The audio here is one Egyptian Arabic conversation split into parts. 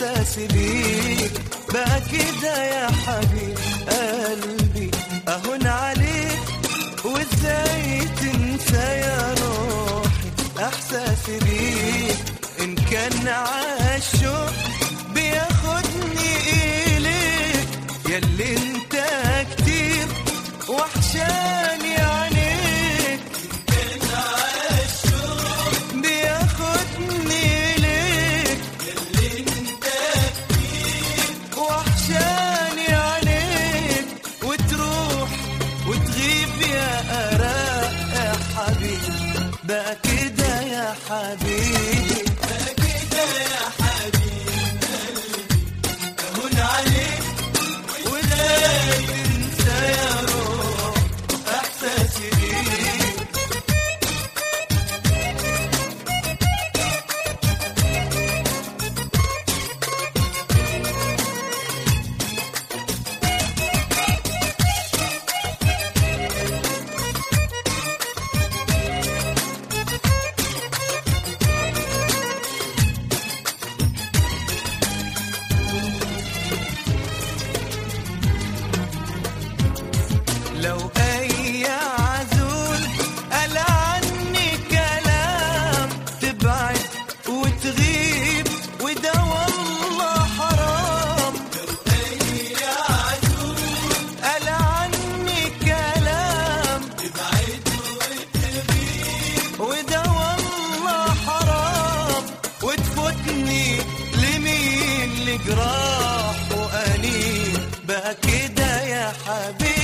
احساسي بيك بقى كده يا حبيب قلبي اهون عليك وازاي تنسى يا روحي احساسي بيك ان كان عالشوق بياخدني اليك ياللي انت كتير وحشاني عليك بياخدني ليك وحشاني عليك وتروح وتغيب يا أراء يا حبيبي بقى كده يا حبيبي بقى كده يا حبيبي هون عليك وازاي تنسى يا روح احساسي بيك لو اي عزول قال عني كلام تبعد وتغيب وده والله حرام لو اي عزول قال عني كلام تبعد وتغيب وده والله حرام وتفوتني لمين لجراح وانين بقى كده يا حبيبي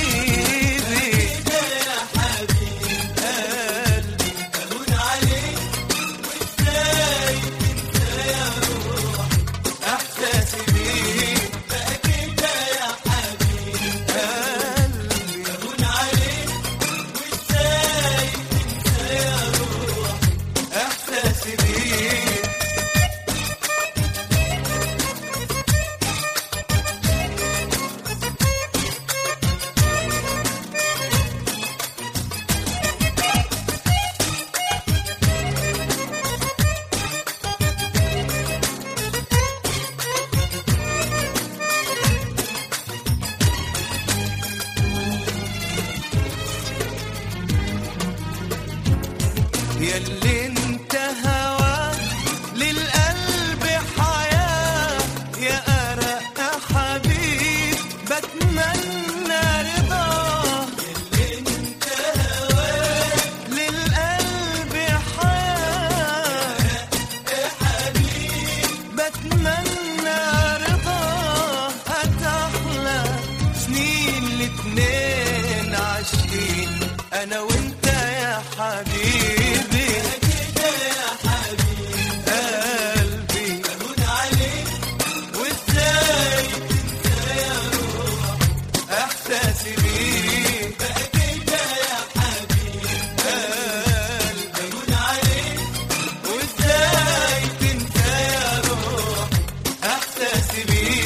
قلبي أهون عليك وإزاي تنسى يا روح إحساسي بيك بقى كده يا حبيبي قلبي أهون عليك وإزاي تنسى يا روح إحساسي بيك ياللي انت هوا للقلب حياة يا أرق حبيب بتمنى رضاه ياللي انت هوا للقلب حياة يا حبيب بتمنى رضاه هتحلى سنين الاتنين عاشقين انا وانت يا حبيبي قلبي أهون عليك وازاي تنسى يا روح احساسي بيك بقى كده يا حبيبي قلبي أهون عليك وازاي تنسى يا روح احساسي بيك